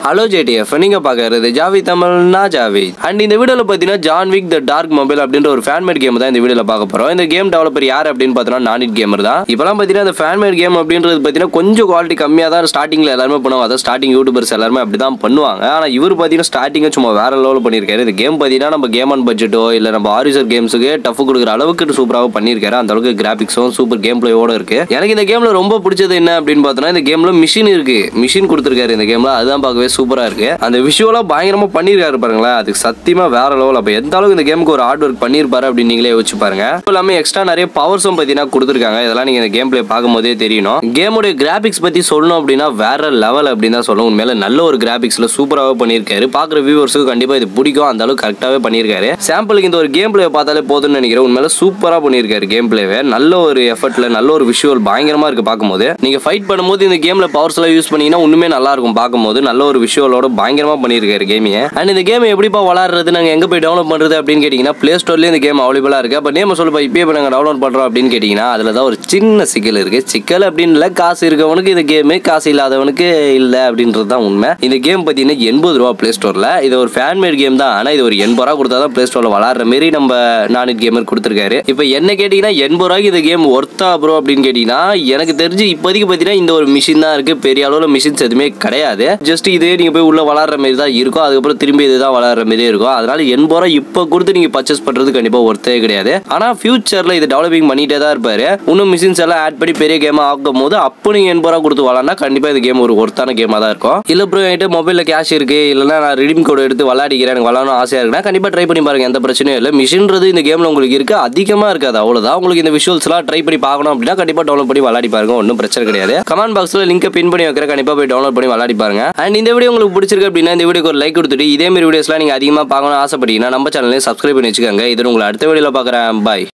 hello ஜேடிஎஃப் நீங்க பாக்குறது Xavi தமிழ்னா Xavi and இந்த வீடியோல பாத்தீங்கன்னா John Wick the dark mobile அப்படின்ற ஒரு ஃபேன்மேட் கேம் தான் இந்த வீடியோல பார்க்க போறோம் இந்த கேம் டெவலப்பர் யார் அப்படின்னு பார்த்தோம்னா நானிட் கேமர் தான் இப்பெல்லாம் பாத்தீங்கன்னா இந்த ஃபேன்மேட் கேம் அப்படின்றது பாத்தீங்கன்னா கொஞ்சம் குவாலிட்டி கம்மியா தான் ஸ்டார்டிங்ல எல்லாருமே பண்ணுவாங்க அதான் ஸ்டார்டிங் யூடியூபர்ஸ் எல்லாருமே அப்படி தான் பண்ணுவாங்க ஆனா இவர் பாத்தீங்கன்னா ஸ்டார்டிங்க சும்மா வேற லெவலில் பண்ணியிருக்காரு இந்த கேம் பாத்தீங்கன்னா நம்ம கேம் ஆன் பட்ஜெட்டோ இல்ல நம்ம ஆரிசர் கேம்ஸுக்கு டஃப் கொடுக்குற அளவுக்கு சூப்பராக பண்ணியிருக்காரு அந்த அளவுக்கு கிராபிக்ஸும் சூப்பர் கேம் பிளேயோட இருக்கு எனக்கு இந்த கேம்ல ரொம்ப பிடிச்சது என்ன அப்படின்னு பார்த்தோம்னா இந்த கேம்ல மிஷின் இருக்கு மிஷின் கொடுத்துருக்காரு இந்த கேம்ல அதுதான் பார்க்கவே சூப்பரா இருக்கு அந்த விஷுவலா பயங்கரமா பண்ணிருக்காரு பாருங்களேன் அதுக்கு சத்தியமா வேற லெவல் அப்ப எந்த அளவுக்கு இந்த கேமுக்கு ஒரு ஹார்ட் ஒர்க் பண்ணிருப்பாரு அப்படின்னு நீங்களே யோசிச்சு பாருங்க இப்போ எல்லாமே எக்ஸ்ட்ரா நிறைய பவர்ஸும் பார்த்தீங்கன்னா கொடுத்துருக்காங்க இதெல்லாம் நீங்க இந்த கேம் பிளே பார்க்கும்போதே தெரியணும் கேமோட கிராபிக்ஸ் பத்தி சொல்லணும் அப்படின்னா வேற லெவல் அப்படின்னு தான் சொல்லணும் உண்மையில நல்ல ஒரு கிராபிக்ஸ்ல சூப்பராகவே பண்ணியிருக்காரு பார்க்குற வியூவர்ஸுக்கு கண்டிப்பா இது பிடிக்கும் அந்த அளவுக்கு கரெக்டாகவே பண்ணியிருக்காரு சாம்பிளுக்கு இந்த ஒரு கேம் பிளே பார்த்தாலே போதும்னு நினைக்கிறேன் உண்மையில சூப்பரா பண்ணியிருக்காரு கேம் பிளேவை நல்ல ஒரு எஃபர்ட்ல நல்ல ஒரு விஷுவல் பயங்கரமா இருக்கு பார்க்கும்போது நீங்க ஃபைட் பண்ணும்போது இந்த கேம்ல பவர்ஸ் எல்லாம் யூஸ் பண்ணீங்கன்னா இன்னுமே நல்லா இருக்கும் பார்க்கும்போது நல்ல ஒரு விஷுவலோட பயங்கரமா பண்ணியிருக்காரு கேமியை அண்ட் இந்த கேம் எப்படிப்பா விளாடுறது நாங்க எங்க போய் டவுன்லோட் பண்றது அப்படின்னு கேட்டீங்கன்னா பிளே ஸ்டோர்லயே இந்த கேம் அவைலபிளா இருக்கு அப்ப நேம் சொல்லுப்பா இப்போ இப்போ நாங்க டவுன்லோட் பண்றோம் அப்படின்னு கேட்டீங்கன்னா அதுல தான் ஒரு சின்ன சிக்கல் இருக்கு சிக்கல் அப்படின்னு இல்ல காசு இருக்கவனுக்கு இந்த கேம் காசு இல்லாதவனுக்கு இல்ல அப்படின்றது தான் உண்மை இந்த கேம் பார்த்தீங்கன்னா எண்பது ரூபா பிளே ஸ்டோர்ல இது ஒரு ஃபேன்மேட் கேம் தான் ஆனா இது ஒரு எண்பது ரூபா கொடுத்தா தான் பிளே ஸ்டோர்ல விளாடுற மாரி நம்ம நானிட் கேமர் கொடுத்துருக்காரு இப்போ என்ன கேட்டீங்கன்னா எண்பது ரூபாய்க்கு இந்த கேம் ஒர்த்தா ப்ரோ அப்படின்னு கேட்டீங்கன்னா எனக்கு தெரிஞ்சு இப்போதைக்கு பார்த்தீங்கன்னா இந்த ஒரு மிஷின் தான் இருக்கு பெரிய அளவில் மிஷின்ஸ் எதுவுமே கிடையாது ஜஸ்ட் இதே நீங்க போய் உள்ள விளாடுற மாதிரி தான் இருக்கும் அதுக்கப்புறம் திரும்பி இதுதான் விளாடுற மாதிரி இருக்கும் அதனால எண்பது ரூபா இப்போ கொடுத்து நீங்க பர்ச்சேஸ் பண்றது கண்டிப்பா ஒர்த்தே கிடையாது ஆனா ஃபியூச்சர்ல இது டெவலப்பிங் பண்ணிட்டே தான் இருப்பாரு இன்னும் மிஷின்ஸ் எல்லாம் ஆட் பண்ணி பெரிய கேம் ஆகும் போது அப்போ நீங்க எண்பது ரூபா கொடுத்து விளாட்னா கண்டிப்பா இந்த கேம் ஒரு ஒர்த்தான கேமா தான் இருக்கும் இல்ல ப்ரோ என்கிட்ட மொபைல்ல கேஷ் இருக்கு இல்லைன்னா நான் ரிடீம் கோட் எடுத்து விளையாடிக்கிறேன் எனக்கு விளாடணும் ஆசையா இருக்குன்னா கண்டிப்பா ட்ரை பண்ணி பாருங்க எந்த பிரச்சனையும் இல்லை மிஷின்றது இந்த கேம்ல உங்களுக்கு இருக்கு அதிகமா இருக்காது அவ்வளவுதான் உங்களுக்கு இந்த விஷுவல்ஸ் எல்லாம் ட்ரை பண்ணி பார்க்கணும் அப்படின்னா கண்டிப்பா டவுன்லோட் பண்ணி விளையாடி பாருங்க ஒன்றும் பிரச்சனை கிடையாது கமெண்ட் பாக்ஸ்ல லிங்க் பின் பண்ணி வைக்கிற கண்டிப்பா போய் டவுன்லோட் பண்ணி விளையாடி பாருங்க அண்ட் இந்த வீடியோ உங்களுக்கு பிடிச்சிருக்கு அப்படின்னா இந்த வீடியோக்கு ஒரு லைக் கொடுத்துட்டு இதே மாதிரி வீடியோஸ்லாம் நீங்க அதிகமா பார்க்கணும் ஆசைப்பட்டீங்கன்னா நம்ம சேனலையும் சப்ஸ்கிரைப் பண்ணி வச்சுக்கோங்க இது உங்களை அடுத்த வீடியோல பார்க்குறேன் பாய்